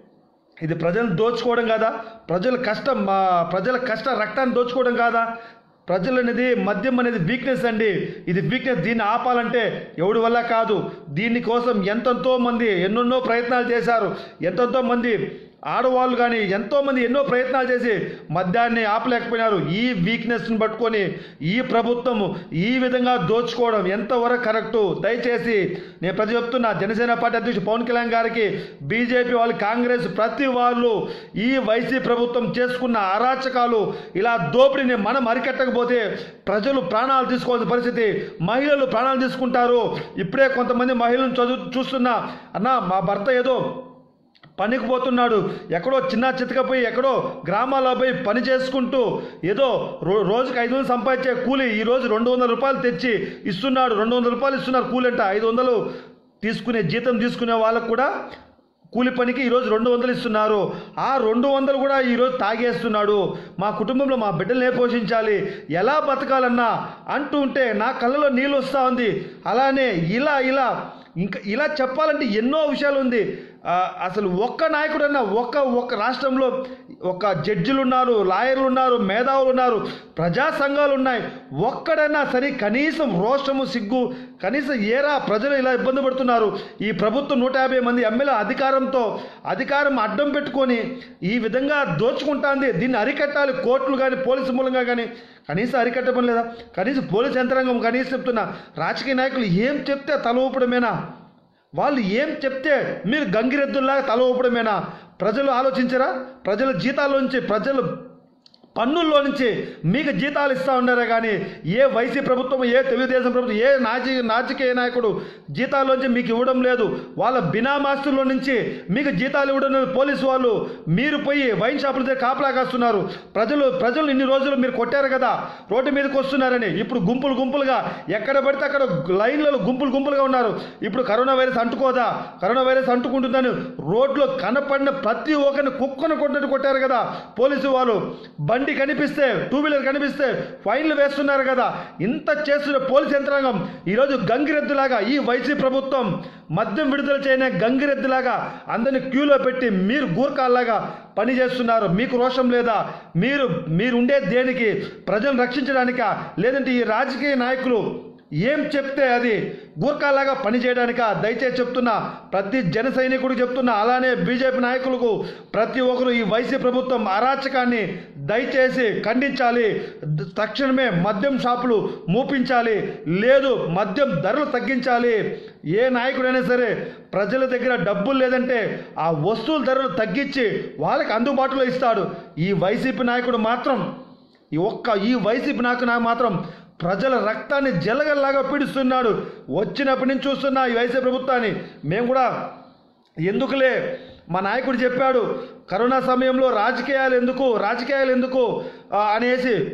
ఇది ప్రజలను దోచుకోవడం కాదా ప్రజల కష్టం మా ప్రజల కష్ట రక్తాన్ని దోచుకోవడం కాదా ప్రజలు అనేది మద్యం అనేది వీక్నెస్ అండి ఇది వీక్నెస్ దీన్ని ఆపాలంటే ఎవడి వల్ల కాదు దీనికోసం ఎంతెంతో మంది ఎన్నెన్నో ప్రయత్నాలు చేశారు ఎంతెంతో మంది ఆడవాళ్ళు కానీ ఎంతోమంది ఎన్నో ప్రయత్నాలు చేసి మద్యాన్ని ఆపలేకపోయినారు ఈ వీక్నెస్ని పట్టుకొని ఈ ప్రభుత్వం ఈ విధంగా దోచుకోవడం ఎంతవరకు కరెక్టు దయచేసి నేను ప్రతి చెప్తున్నా జనసేన పార్టీ అధ్యక్షుడు పవన్ కళ్యాణ్ గారికి బీజేపీ వాళ్ళు కాంగ్రెస్ ప్రతి వాళ్ళు ఈ వైసీ ప్రభుత్వం చేసుకున్న అరాచకాలు ఇలా దోపిడీని మనం అరికట్టకపోతే ప్రజలు ప్రాణాలు తీసుకోవాల్సిన పరిస్థితి మహిళలు ప్రాణాలు తీసుకుంటారు ఇప్పుడే కొంతమంది మహిళలను చదువు చూస్తున్నా అన్న మా భర్త ఏదో పనికి పోతున్నాడు ఎక్కడో చిన్న చితకపోయి ఎక్కడో గ్రామాల్లో పోయి పని చేసుకుంటూ ఏదో రో రోజుకి ఐదు వందలు సంపాదించే కూలి ఈ రోజు రెండు వందల రూపాయలు తెచ్చి ఇస్తున్నాడు రెండు వందల రూపాయలు ఇస్తున్నారు కూలి అంట ఐదు వందలు తీసుకునే జీతం తీసుకునే వాళ్ళకు కూడా కూలి పనికి ఈరోజు రెండు వందలు ఇస్తున్నారు ఆ రెండు వందలు కూడా ఈరోజు తాగేస్తున్నాడు మా కుటుంబంలో మా బిడ్డలనే పోషించాలి ఎలా బతకాలన్నా అంటూ ఉంటే నా కళ్ళలో నీళ్ళు వస్తూ ఉంది అలానే ఇలా ఇలా ఇంకా ఇలా చెప్పాలంటే ఎన్నో విషయాలు ఉంది ఆ, అసలు ఒక్క నాయకుడన్నా ఒక్క ఒక్క రాష్ట్రంలో ఒక జడ్జిలు ఉన్నారు లాయర్లు ఉన్నారు మేధావులు ఉన్నారు ప్రజా సంఘాలు ఉన్నాయి ఒక్కడైనా సరే కనీసం రోషము సిగ్గు కనీసం ఏరా ప్రజలు ఇలా ఇబ్బంది పడుతున్నారు ఈ ప్రభుత్వం నూట యాభై మంది ఎమ్మెల్యే అధికారంతో అధికారం అడ్డం పెట్టుకొని ఈ విధంగా దోచుకుంటాంది దీన్ని అరికట్టాలి కోర్టులు కానీ పోలీసు మూలంగా కానీ కనీసం అరికట్టడం లేదా కనీసం పోలీస్ యంత్రాంగం కనీసం చెప్తున్నా రాజకీయ నాయకులు ఏం చెప్తే తల ఊపడమేనా వాళ్ళు ఏం చెప్తే మీరు గంగిరెద్దుల్లాగా తల ఊపడమేనా ప్రజలు ఆలోచించరా ప్రజల జీతాల్లోంచి ప్రజలు పన్నుల్లో నుంచి మీకు జీతాలు ఇస్తూ ఉన్నారే కానీ ఏ వైసీ ప్రభుత్వం ఏ తెలుగుదేశం ప్రభుత్వం ఏ నాజీ రాజకీయ నాయకుడు జీతాల్లోంచి మీకు ఇవ్వడం లేదు వాళ్ళ బినామాస్తుల్లో నుంచి మీకు జీతాలు ఇవ్వడం లేదు పోలీసు వాళ్ళు మీరు పోయి వైన్ షాపుల దగ్గర కాపలా కాస్తున్నారు ప్రజలు ప్రజలు ఇన్ని రోజులు మీరు కొట్టారు కదా రోడ్డు మీదకి వస్తున్నారని ఇప్పుడు గుంపులు గుంపులుగా ఎక్కడ పడితే అక్కడ లైన్లలో గుంపులు గుంపులుగా ఉన్నారు ఇప్పుడు కరోనా వైరస్ అంటుకోదా కరోనా వైరస్ అంటుకుంటుందని రోడ్లో కనపడిన ప్రతి ఒక్కరిని కుక్కను కొట్టినట్టు కొట్టారు కదా పోలీసు వాళ్ళు బండి కనిపిస్తే టూ వీలర్ కనిపిస్తే ఫైన్లు వేస్తున్నారు కదా ఇంత చేస్తున్న పోలీస్ యంత్రాంగం ఈరోజు గంగిరెద్దులాగా ఈ వైసీ ప్రభుత్వం మద్యం విడుదల చేయని గంగిరెద్దులాగా అందరిని క్యూలో పెట్టి మీరు గూర్ఖాల్లాగా పని చేస్తున్నారు మీకు రోషం లేదా మీరు మీరు ఉండే దేనికి ప్రజలను రక్షించడానికా లేదంటే ఈ రాజకీయ నాయకులు ఏం చెప్తే అది గూర్ఖాలాగా పనిచేయడానిక దయచేసి చెప్తున్నా ప్రతి జన సైనికుడికి చెప్తున్నా అలానే బీజేపీ నాయకులకు ప్రతి ఒక్కరు ఈ వైసీ ప్రభుత్వం అరాచకాన్ని దయచేసి ఖండించాలి ద- తక్షణమే మద్యం షాపులు మూపించాలి లేదు మద్యం ధరలు తగ్గించాలి ఏ నాయకుడైనా సరే ప్రజల దగ్గర డబ్బులు లేదంటే ఆ వస్తువుల ధరలు తగ్గించి వాళ్ళకి అందుబాటులో ఇస్తాడు ఈ వైసీపీ నాయకుడు మాత్రం ఈ ఒక్క ఈ వైసీపీ నాకు నాకు మాత్రం ప్రజల రక్తాన్ని జలగల్లాగా పీడిస్తున్నాడు వచ్చినప్పటి నుంచి చూస్తున్నా ఈ వైసీపీ ప్రభుత్వాన్ని మేము కూడా ఎందుకులే మా నాయకుడు చెప్పాడు కరోనా సమయంలో రాజకీయాలు ఎందుకు రాజకీయాలు ఎందుకు ఆ, అనేసి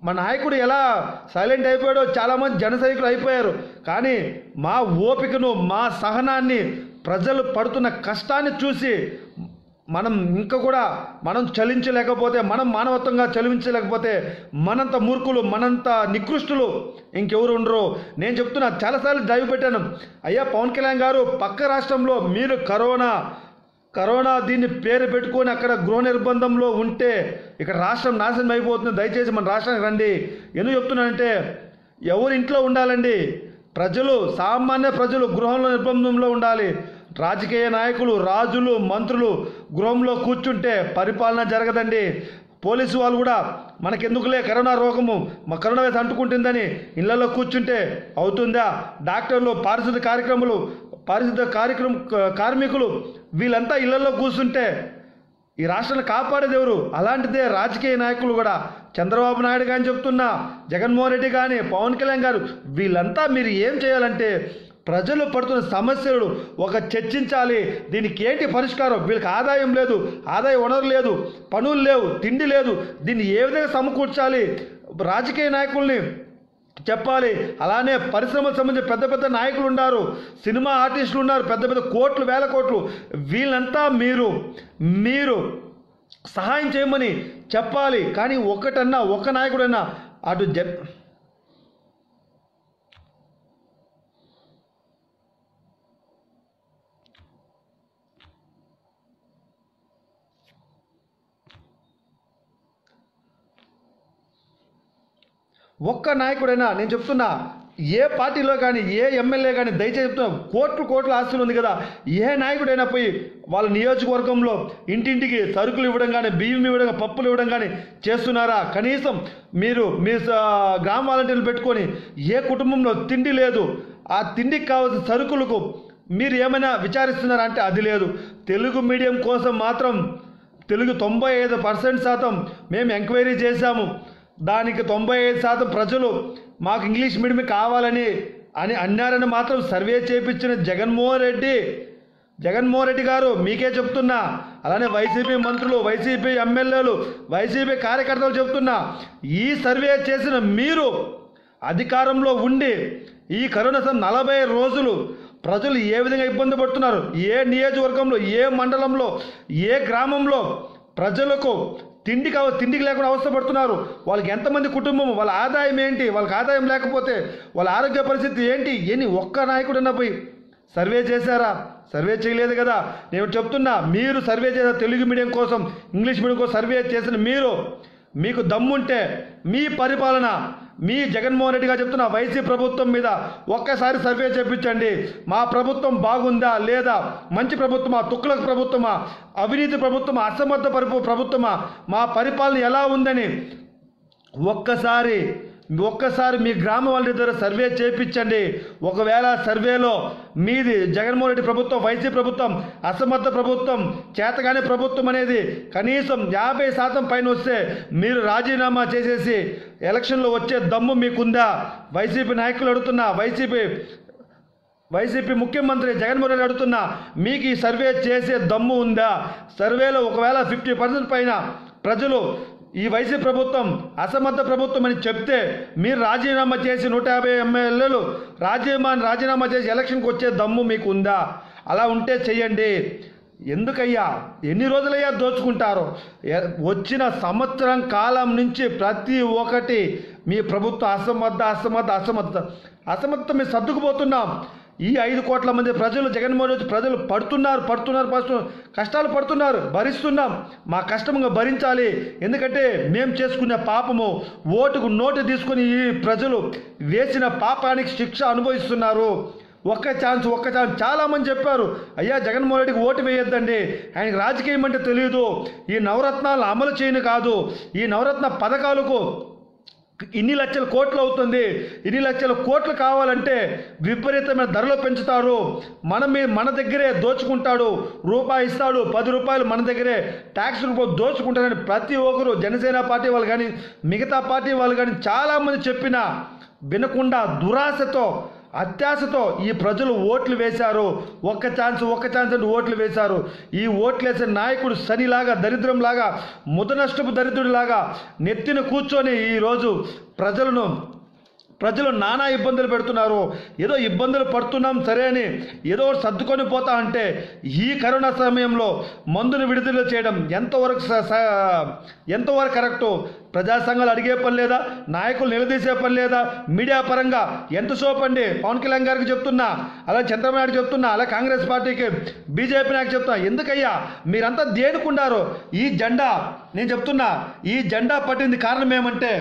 మా నాయకుడు ఎలా సైలెంట్ అయిపోయాడో చాలామంది జన సైనికులు అయిపోయారు కానీ మా ఓపికను మా సహనాన్ని ప్రజలు పడుతున్న కష్టాన్ని చూసి మనం ఇంకా కూడా మనం చలించలేకపోతే మనం మానవత్వంగా చలించలేకపోతే మనంత మూర్ఖులు మనంత నికృష్టులు ఇంకెవరు ఉండరు నేను చెప్తున్నా చాలాసార్లు దైవ పెట్టాను అయ్యా పవన్ కళ్యాణ్ గారు పక్క రాష్ట్రంలో మీరు కరోనా కరోనా దీన్ని పేరు పెట్టుకొని అక్కడ గృహ నిర్బంధంలో ఉంటే ఇక్కడ రాష్ట్రం నాశనం అయిపోతుంది దయచేసి మన రాష్ట్రానికి రండి ఎందుకు చెప్తున్నానంటే ఎవరు ఇంట్లో ఉండాలండి ప్రజలు సామాన్య ప్రజలు గృహంలో నిర్బంధంలో ఉండాలి రాజకీయ నాయకులు రాజులు మంత్రులు గృహంలో కూర్చుంటే పరిపాలన జరగదండి పోలీసు వాళ్ళు కూడా మనకెందుకులే కరోనా రోగము మా కరోనా వ్యాధి అంటుకుంటుందని ఇళ్లలో కూర్చుంటే అవుతుందా డాక్టర్లు పారిశుద్ధ కార్యక్రమాలు పారిశుద్ధ కార్యక్రమం కార్మికులు వీళ్ళంతా ఇళ్లలో కూర్చుంటే ఈ రాష్ట్రాన్ని కాపాడేది ఎవరు అలాంటిదే రాజకీయ నాయకులు కూడా చంద్రబాబు నాయుడు కానీ చెప్తున్నా జగన్మోహన్ రెడ్డి కానీ పవన్ కళ్యాణ్ గారు వీళ్ళంతా మీరు ఏం చేయాలంటే ప్రజలు పడుతున్న సమస్యలు ఒక చర్చించాలి దీనికి ఏంటి పరిష్కారం వీళ్ళకి ఆదాయం లేదు ఆదాయ వనరు లేదు పనులు లేవు తిండి లేదు దీన్ని ఏ విధంగా సమకూర్చాలి రాజకీయ నాయకుల్ని చెప్పాలి అలానే పరిశ్రమలకు సంబంధించి పెద్ద పెద్ద నాయకులు ఉన్నారు సినిమా ఆర్టిస్టులు ఉన్నారు పెద్ద పెద్ద కోట్లు వేల కోట్లు వీళ్ళంతా మీరు మీరు సహాయం చేయమని చెప్పాలి కానీ ఒకటన్నా ఒక్క నాయకుడన్నా అటు జ ఒక్క నాయకుడైనా నేను చెప్తున్నా ఏ పార్టీలో కానీ ఏ ఎమ్మెల్యే కానీ దయచేసి చెప్తున్నా కోట్లు కోట్ల ఆస్తులు ఉంది కదా ఏ నాయకుడైనా పోయి వాళ్ళ నియోజకవర్గంలో ఇంటింటికి సరుకులు ఇవ్వడం కానీ బియ్యం ఇవ్వడం కానీ, పప్పులు ఇవ్వడం కానీ చేస్తున్నారా కనీసం మీరు మీ స- గ్రామ వాలంటీర్లు పెట్టుకొని ఏ కుటుంబంలో తిండి లేదు ఆ తిండికి కావాల్సిన సరుకులకు మీరు ఏమైనా విచారిస్తున్నారా అంటే అది లేదు తెలుగు మీడియం కోసం మాత్రం తెలుగు తొంభై ఐదు పర్సెంట్ శాతం మేము ఎంక్వైరీ చేశాము దానికి తొంభై ఐదు శాతం ప్రజలు మాకు ఇంగ్లీష్ మీడియం కావాలని అని అన్నారని మాత్రం సర్వే చేయించిన జగన్మోహన్ రెడ్డి జగన్మోహన్ రెడ్డి గారు మీకే చెప్తున్నా అలానే వైసీపీ మంత్రులు వైసీపీ ఎమ్మెల్యేలు వైసీపీ కార్యకర్తలు చెప్తున్నా ఈ సర్వే చేసిన మీరు అధికారంలో ఉండి ఈ కరోనా సం నలభై రోజులు ప్రజలు ఏ విధంగా ఇబ్బంది పడుతున్నారు ఏ నియోజకవర్గంలో ఏ మండలంలో ఏ గ్రామంలో ప్రజలకు తిండి కావ తిండికి లేకుండా అవస్థపడుతున్నారు వాళ్ళకి ఎంతమంది కుటుంబం వాళ్ళ ఆదాయం ఏంటి వాళ్ళకి ఆదాయం లేకపోతే వాళ్ళ ఆరోగ్య పరిస్థితి ఏంటి ఎన్ని ఒక్క నాయకుడన్నా పోయి సర్వే చేశారా సర్వే చేయలేదు కదా నేను చెప్తున్నా మీరు సర్వే చేసిన తెలుగు మీడియం కోసం ఇంగ్లీష్ మీడియం కోసం సర్వే చేసిన మీరు మీకు దమ్ముంటే మీ పరిపాలన మీ జగన్మోహన్ రెడ్డి గారు చెప్తున్న వైసీ ప్రభుత్వం మీద ఒక్కసారి సర్వే చేపించండి మా ప్రభుత్వం బాగుందా లేదా మంచి ప్రభుత్వమా తుక్కులకు ప్రభుత్వమా అవినీతి ప్రభుత్వమా అసమర్థ పరిపు ప్రభుత్వమా మా పరిపాలన ఎలా ఉందని ఒక్కసారి ఒక్కసారి మీ గ్రామ వాళ్ళ దగ్గర సర్వే చేయించండి ఒకవేళ సర్వేలో మీది జగన్మోహన్ రెడ్డి ప్రభుత్వం వైసీ ప్రభుత్వం అసమర్థ ప్రభుత్వం చేతగానే ప్రభుత్వం అనేది కనీసం యాభై శాతం పైన వస్తే మీరు రాజీనామా చేసేసి ఎలక్షన్లో వచ్చే దమ్ము మీకుందా వైసీపీ నాయకులు అడుగుతున్నా వైసీపీ వైసీపీ ముఖ్యమంత్రి జగన్మోహన్ రెడ్డి అడుగుతున్నా మీకు ఈ సర్వే చేసే దమ్ము ఉందా సర్వేలో ఒకవేళ ఫిఫ్టీ పర్సెంట్ పైన ప్రజలు ఈ వైసీపీ ప్రభుత్వం అసమర్థ ప్రభుత్వం అని చెప్తే మీరు రాజీనామా చేసి నూట యాభై ఎమ్మెల్యేలు రాజీనామా రాజీనామా చేసి ఎలక్షన్కి వచ్చే దమ్ము మీకు ఉందా అలా ఉంటే చెయ్యండి ఎందుకయ్యా ఎన్ని రోజులయ్యా దోచుకుంటారు ఎ- వచ్చిన సంవత్సరం కాలం నుంచి ప్రతి ఒక్కటి మీ ప్రభుత్వం అసమర్థ అసమర్థ అసమర్థ అసమర్థం మేము సర్దుకుపోతున్నాం ఈ ఐదు కోట్ల మంది ప్రజలు జగన్మోహన్ రెడ్డి ప్రజలు పడుతున్నారు పడుతున్నారు పడుతున్నారు కష్టాలు పడుతున్నారు భరిస్తున్నాం మా కష్టంగా భరించాలి ఎందుకంటే మేము చేసుకునే పాపము ఓటుకు నోటు తీసుకుని ఈ ప్రజలు వేసిన పాపానికి శిక్ష అనుభవిస్తున్నారు ఒక్క ఛాన్స్ ఒక్క ఛాన్స్ చాలామంది చెప్పారు అయ్యా జగన్మోహన్ రెడ్డికి ఓటు వేయొద్దండి ఆయనకి రాజకీయం అంటే తెలియదు ఈ నవరత్నాలు అమలు చేయను కాదు ఈ నవరత్న పథకాలకు ఇన్ని లక్షల కోట్లు అవుతుంది ఇన్ని లక్షల కోట్లు కావాలంటే విపరీతమైన ధరలు పెంచుతారు మన మీ మన దగ్గరే దోచుకుంటాడు రూపాయి ఇస్తాడు పది రూపాయలు మన దగ్గరే ట్యాక్స్ రూపాయలు దోచుకుంటారని ప్రతి ఒక్కరు జనసేన పార్టీ వాళ్ళు కానీ మిగతా పార్టీ వాళ్ళు కానీ చాలామంది చెప్పినా వినకుండా దురాశతో అత్యాశతో ఈ ప్రజలు ఓట్లు వేశారు ఒక్క ఛాన్స్ ఒక్క ఛాన్స్ అంటే ఓట్లు వేశారు ఈ ఓట్లు వేసే నాయకుడు శనిలాగా దరిద్రంలాగా ముదనష్టపు దరిద్రుడిలాగా నెత్తిన కూర్చొని ఈరోజు ప్రజలను ప్రజలు నానా ఇబ్బందులు పెడుతున్నారు ఏదో ఇబ్బందులు పడుతున్నాం సరే అని ఏదో ఒకటి సర్దుకొని పోతా అంటే ఈ కరోనా సమయంలో మందును విడుదల చేయడం ఎంతవరకు స- స- ఎంతవరకు కరెక్టు ప్రజా సంఘాలు అడిగే పని లేదా నాయకులు నిలదీసే పని లేదా మీడియా పరంగా ఎంత సోప్ అండి పవన్ కళ్యాణ్ గారికి చెప్తున్నా అలా చంద్రబాబు నాయుడు చెప్తున్నా అలా కాంగ్రెస్ పార్టీకి బీజేపీ నాకు చెప్తున్నా ఎందుకయ్యా మీరంతా దేనుకున్నారు ఈ జెండా నేను చెప్తున్నా ఈ జెండా పట్టింది కారణం ఏమంటే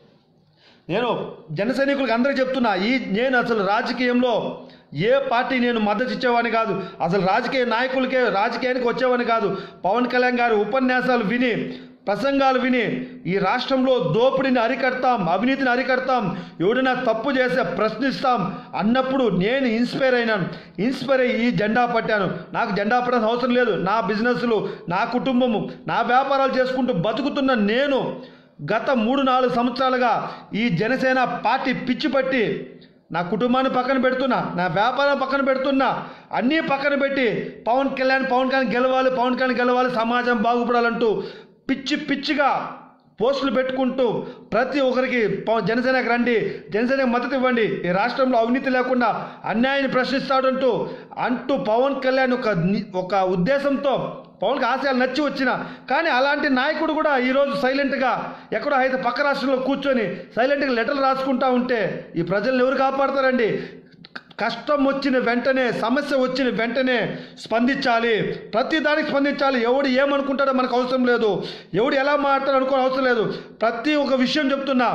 నేను జన సైనికులకు అందరికీ చెప్తున్నా ఈ నేను అసలు రాజకీయంలో ఏ పార్టీ నేను మద్దతు ఇచ్చేవాడిని కాదు అసలు రాజకీయ నాయకులకే రాజకీయానికి వచ్చేవాడిని కాదు పవన్ కళ్యాణ్ గారి ఉపన్యాసాలు విని ప్రసంగాలు విని ఈ రాష్ట్రంలో దోపిడీని అరికడతాం అవినీతిని అరికడతాం ఎవడైనా తప్పు చేస్తే ప్రశ్నిస్తాం అన్నప్పుడు నేను ఇన్స్పైర్ అయినాను ఇన్స్పైర్ అయ్యి ఈ జెండా పట్టాను నాకు జెండా పట్టాల్సిన అవసరం లేదు నా బిజినెస్లు నా కుటుంబము నా వ్యాపారాలు చేసుకుంటూ బతుకుతున్న నేను గత మూడు నాలుగు సంవత్సరాలుగా ఈ జనసేన పార్టీ పిచ్చి పట్టి నా కుటుంబాన్ని పక్కన పెడుతున్నా నా వ్యాపారం పక్కన పెడుతున్నా అన్నీ పక్కన పెట్టి పవన్ కళ్యాణ్ పవన్ కళ్యాణ్ గెలవాలి పవన్ కళ్యాణ్ గెలవాలి సమాజం బాగుపడాలంటూ పిచ్చి పిచ్చిగా పోస్టులు పెట్టుకుంటూ ప్రతి ఒక్కరికి పవన్ జనసేనకు రండి జనసేనకు మద్దతు ఇవ్వండి ఈ రాష్ట్రంలో అవినీతి లేకుండా అన్యాయాన్ని ప్రశ్నిస్తాడంటూ అంటూ పవన్ కళ్యాణ్ ఒక ని- ఒక ఉద్దేశంతో పవన్కి ఆశయాలు నచ్చి వచ్చిన కానీ అలాంటి నాయకుడు కూడా ఈరోజు సైలెంట్గా ఎక్కడో అయితే పక్క రాష్ట్రంలో కూర్చొని సైలెంట్గా లెటర్లు రాసుకుంటా ఉంటే ఈ ప్రజల్ని ఎవరు కాపాడతారండి కష్టం వచ్చిన వెంటనే సమస్య వచ్చిన వెంటనే స్పందించాలి ప్రతి దానికి స్పందించాలి ఎవడు ఏమనుకుంటాడో మనకు అవసరం లేదు ఎవడు ఎలా మాట్లాడో అనుకో అవసరం లేదు ప్రతి ఒక్క విషయం చెప్తున్నా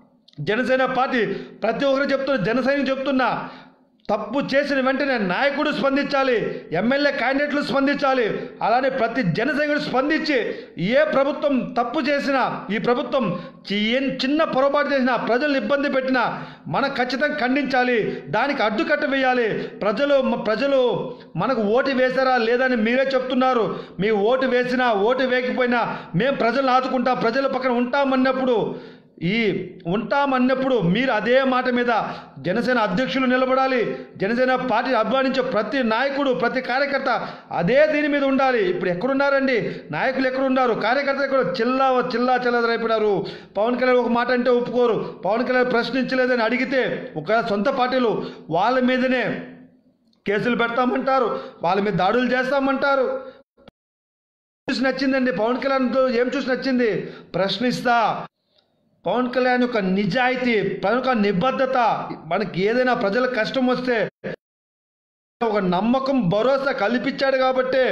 జనసేన పార్టీ ప్రతి ఒక్కరు చెప్తున్నా జనసైనికులు చెప్తున్నా తప్పు చేసిన వెంటనే నాయకుడు స్పందించాలి ఎమ్మెల్యే క్యాండిడేట్లు స్పందించాలి అలానే ప్రతి జనసైనికుడు స్పందించి ఏ ప్రభుత్వం తప్పు చేసినా ఈ ప్రభుత్వం చి- ఏం చిన్న పొరపాటు చేసినా ప్రజలు ఇబ్బంది పెట్టినా మనం ఖచ్చితంగా ఖండించాలి దానికి అడ్డుకట్ట వేయాలి ప్రజలు ప్రజలు మనకు ఓటు వేశారా లేదని మీరే చెప్తున్నారు మీ ఓటు వేసినా ఓటు వేయకపోయినా మేము ప్రజలను ఆదుకుంటాం ప్రజల పక్కన ఉంటామన్నప్పుడు ఈ ఉంటామన్నప్పుడు మీరు అదే మాట మీద జనసేన అధ్యక్షులు నిలబడాలి జనసేన పార్టీ అభిమానించే ప్రతి నాయకుడు ప్రతి కార్యకర్త అదే దీని మీద ఉండాలి ఇప్పుడు ఎక్కడున్నారండి నాయకులు ఎక్కడున్నారు కార్యకర్తలు ఎక్కడ చిల్లా చిల్లా చిల్లదరైపోయినారు పవన్ కళ్యాణ్ ఒక మాట అంటే ఒప్పుకోరు పవన్ కళ్యాణ్ ప్రశ్నించలేదని అడిగితే ఒక సొంత పార్టీలు వాళ్ళ మీదనే కేసులు పెడతామంటారు వాళ్ళ మీద దాడులు చేస్తామంటారు చూసి నచ్చిందండి పవన్ కళ్యాణ్తో ఏం చూసి నచ్చింది ప్రశ్నిస్తా పవన్ కళ్యాణ్ యొక్క నిజాయితీ పవన్ యొక్క నిబద్ధత మనకి ఏదైనా ప్రజలకు కష్టం వస్తే ఒక నమ్మకం భరోసా కల్పించాడు కాబట్టే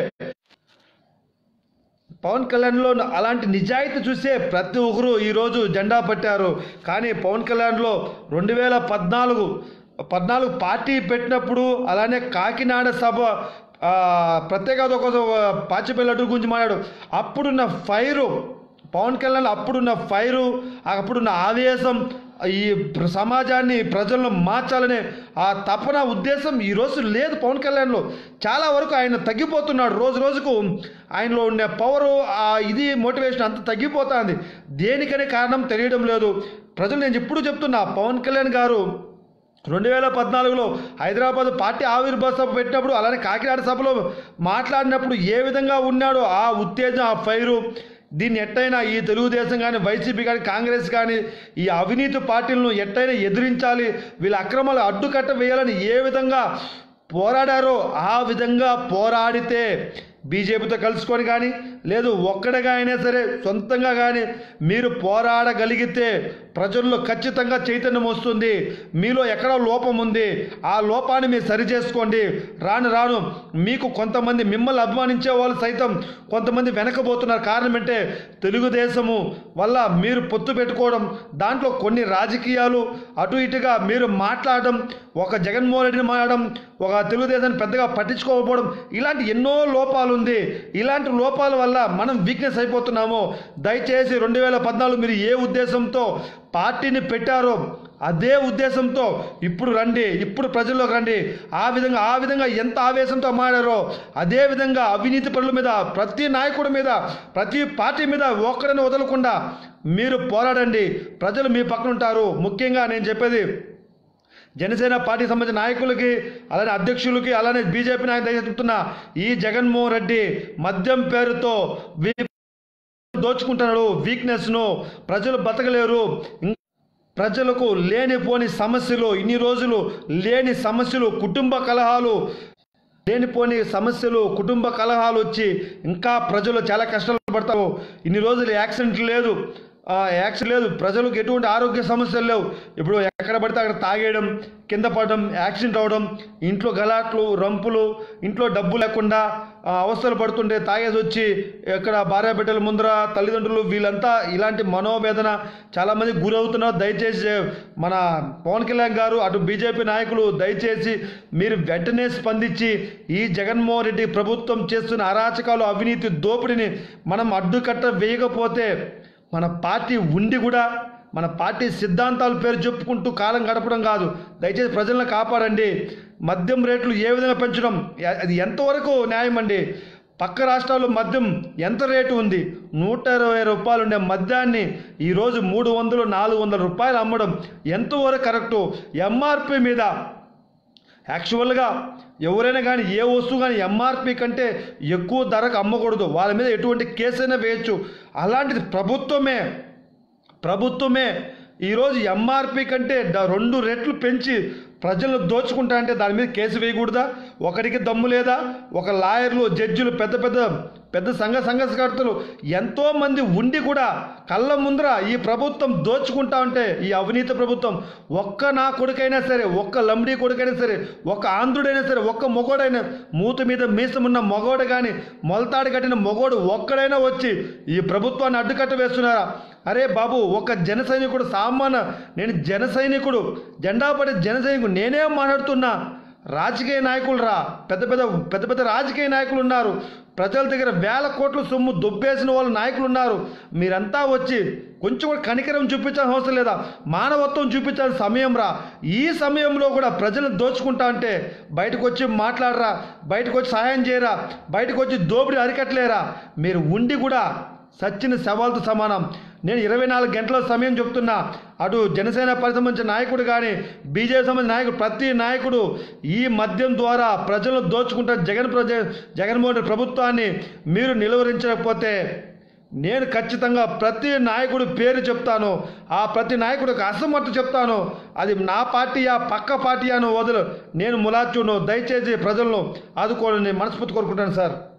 పవన్ కళ్యాణ్లో అలాంటి నిజాయితీ చూసే ప్రతి ఒక్కరు ఈరోజు జెండా పట్టారు కానీ పవన్ కళ్యాణ్లో రెండు వేల పద్నాలుగు పద్నాలుగు పార్టీ పెట్టినప్పుడు అలానే కాకినాడ సభ ఆ, ప్రత్యేక హోదా కోసం పాచిపల్లి అడ్డు గురించి మాట్లాడు అప్పుడున్న ఫైరు పవన్ కళ్యాణ్ అప్పుడున్న ఫైరు అప్పుడున్న ఆవేశం ఈ ప్ర- సమాజాన్ని ప్రజలను మార్చాలనే ఆ తపన ఉద్దేశం ఈ రోజు లేదు పవన్ కళ్యాణ్లో చాలా వరకు ఆయన తగ్గిపోతున్నాడు రోజు రోజుకు ఆయనలో ఉండే పవరు ఆ ఇది మోటివేషన్ అంత తగ్గిపోతుంది దేనికనే కారణం తెలియడం లేదు ప్రజలు నేను ఎప్పుడు చెప్తున్నా పవన్ కళ్యాణ్ గారు రెండు వేల పద్నాలుగులో హైదరాబాద్ పార్టీ ఆవిర్భావ సభ పెట్టినప్పుడు అలానే కాకినాడ సభలో మాట్లాడినప్పుడు ఏ విధంగా ఉన్నాడో ఆ ఉత్తేజం ఆ ఫైరు దీన్ని ఎట్టయినా ఈ తెలుగుదేశం కానీ వైసీపీ కానీ కాంగ్రెస్ కానీ ఈ అవినీతి పార్టీలను ఎట్టయినా ఎదిరించాలి వీళ్ళ అక్రమాలు అడ్డుకట్ట వేయాలని ఏ విధంగా పోరాడారో ఆ విధంగా పోరాడితే బీజేపీతో కలుసుకొని కానీ లేదు ఒక్కడిగా అయినా సరే సొంతంగా కానీ మీరు పోరాడగలిగితే ప్రజల్లో ఖచ్చితంగా చైతన్యం వస్తుంది మీలో ఎక్కడో లోపం ఉంది ఆ లోపాన్ని మీరు సరి చేసుకోండి రాను రాను మీకు కొంతమంది మిమ్మల్ని అభిమానించే వాళ్ళు సైతం కొంతమంది వెనకబోతున్నారు కారణం అంటే తెలుగుదేశము వల్ల మీరు పొత్తు పెట్టుకోవడం దాంట్లో కొన్ని రాజకీయాలు అటు ఇటుగా మీరు మాట్లాడడం ఒక జగన్మోహన్ రెడ్డిని మాట్లాడడం ఒక తెలుగుదేశాన్ని పెద్దగా పట్టించుకోకపోవడం ఇలాంటి ఎన్నో లోపాలు ఉంది ఇలాంటి లోపాల వల్ల మనం వీక్నెస్ అయిపోతున్నాము దయచేసి రెండు వేల పద్నాలుగు మీరు ఏ ఉద్దేశంతో పార్టీని పెట్టారో అదే ఉద్దేశంతో ఇప్పుడు రండి ఇప్పుడు ప్రజల్లోకి రండి ఆ విధంగా ఆ విధంగా ఎంత ఆవేశంతో మాడారో అదే విధంగా అవినీతి పనుల మీద ప్రతి నాయకుడి మీద ప్రతి పార్టీ మీద ఒక్కడిని వదలకుండా మీరు పోరాడండి ప్రజలు మీ పక్కన ఉంటారు ముఖ్యంగా నేను చెప్పేది జనసేన పార్టీ సంబంధించిన నాయకులకి అలానే అధ్యక్షులకి అలానే బీజేపీ నాయకులు చెప్తున్నా ఈ జగన్మోహన్ రెడ్డి మద్యం పేరుతో వీ- దోచుకుంటున్నాడు వీక్నెస్ను ప్రజలు బతకలేరు ఇం- ప్రజలకు లేనిపోని సమస్యలు ఇన్ని రోజులు లేని సమస్యలు కుటుంబ కలహాలు లేనిపోని సమస్యలు కుటుంబ కలహాలు వచ్చి ఇంకా ప్రజలు చాలా కష్టాలు పడతారు ఇన్ని రోజులు యాక్సిడెంట్ లేదు ఆ, యాక్సిడెంట్ లేదు ప్రజలకు ఎటువంటి ఆరోగ్య సమస్యలు లేవు ఇప్పుడు ఎక్కడ పడితే అక్కడ తాగేయడం కింద పడడం యాక్సిడెంట్ అవడం ఇంట్లో గలాట్లు రంపులు ఇంట్లో డబ్బు లేకుండా ఆ, అవస్థలు పడుతుంటే తాగేసి వచ్చి ఎక్కడ భార్య బిడ్డల ముందర తల్లిదండ్రులు వీళ్ళంతా ఇలాంటి మనోవేదన చాలామంది గురవుతున్నారు దయచేసి మన పవన్ కళ్యాణ్ గారు అటు బీజేపీ నాయకులు దయచేసి మీరు వెంటనే స్పందించి ఈ జగన్మోహన్ రెడ్డి ప్రభుత్వం చేస్తున్న అరాచకాలు అవినీతి దోపిడీని మనం అడ్డుకట్ట వేయకపోతే మన పార్టీ ఉండి కూడా మన పార్టీ సిద్ధాంతాల పేరు చెప్పుకుంటూ కాలం గడపడం కాదు దయచేసి ప్రజలను కాపాడండి మద్యం రేట్లు ఏ విధంగా పెంచడం ఎ- అది ఎంతవరకు న్యాయం అండి పక్క రాష్ట్రాల్లో మద్యం ఎంత రేటు ఉంది నూట ఇరవై రూపాయలు ఉండే మద్యాన్ని ఈరోజు మూడు వందలు నాలుగు వందల రూపాయలు అమ్మడం ఎంతవరకు కరెక్టు ఎంఆర్పి మీద యాక్చువల్గా ఎవరైనా కానీ ఏ వస్తువు కానీ ఎంఆర్పి కంటే ఎక్కువ ధరకు అమ్మకూడదు వాళ్ళ మీద ఎటువంటి కేసైనా వేయచ్చు అలాంటిది ప్రభుత్వమే ప్రభుత్వమే ఈరోజు ఎంఆర్పి కంటే ద- రెండు రెట్లు పెంచి ప్రజలను దోచుకుంటా అంటే దాని మీద కేసు వేయకూడదా ఒకరికి దమ్ము లేదా ఒక లాయర్లు జడ్జిలు పెద్ద పెద్ద పెద్ద సంఘ సంఘర్షకర్తలు ఎంతోమంది ఉండి కూడా కళ్ళ ముందర ఈ ప్రభుత్వం దోచుకుంటా ఉంటే ఈ అవినీతి ప్రభుత్వం ఒక్క నా కొడుకైనా సరే ఒక్క లంబడి కొడుకైనా సరే ఒక్క ఆంధ్రుడైనా సరే ఒక్క మొగోడైనా మూత మీద మీసమున్న మొగోడు కానీ మొలతాడు కట్టిన మొగోడు ఒక్కడైనా వచ్చి ఈ ప్రభుత్వాన్ని అడ్డుకట్ట వేస్తున్నారా అరే బాబు ఒక జన సైనికుడు సామాన్య నేను జన సైనికుడు జెండా పడే జన సైనికుడు నేనే మాట్లాడుతున్నా రాజకీయ నాయకులు రా పెద్ద పెద్ద పెద్ద పెద్ద రాజకీయ నాయకులు ఉన్నారు ప్రజల దగ్గర వేల కోట్ల సొమ్ము దొబ్బేసిన వాళ్ళు నాయకులు ఉన్నారు మీరంతా వచ్చి కొంచెం కూడా కనికరం చూపించాల్సిన అవసరం లేదా మానవత్వం చూపించాల్సిన సమయం రా ఈ సమయంలో కూడా ప్రజలను దోచుకుంటా అంటే బయటకు వచ్చి మాట్లాడరా బయటకు వచ్చి సహాయం చేయరా బయటకు వచ్చి దోపిడీ అరికట్టలేరా మీరు ఉండి కూడా సచ్చిన సవాల్తో సమానం నేను ఇరవై నాలుగు గంటల సమయం చెప్తున్నా అటు జనసేన పార్టీ సంబంధించిన నాయకుడు కానీ బీజేపీ సంబంధించిన నాయకుడు ప్రతి నాయకుడు ఈ మద్యం ద్వారా ప్రజలను దోచుకుంటారు జగన్ ప్రజ జగన్మోహన్ రెడ్డి ప్రభుత్వాన్ని మీరు నిలువరించకపోతే నేను ఖచ్చితంగా ప్రతి నాయకుడు పేరు చెప్తాను ఆ ప్రతి నాయకుడికి అసమర్థ చెప్తాను అది నా పార్టీ ఆ పక్క పార్టీ అని వదలు నేను ములాచును దయచేసి ప్రజలను ఆదుకోవాలని మనస్ఫూర్తి కోరుకుంటాను సార్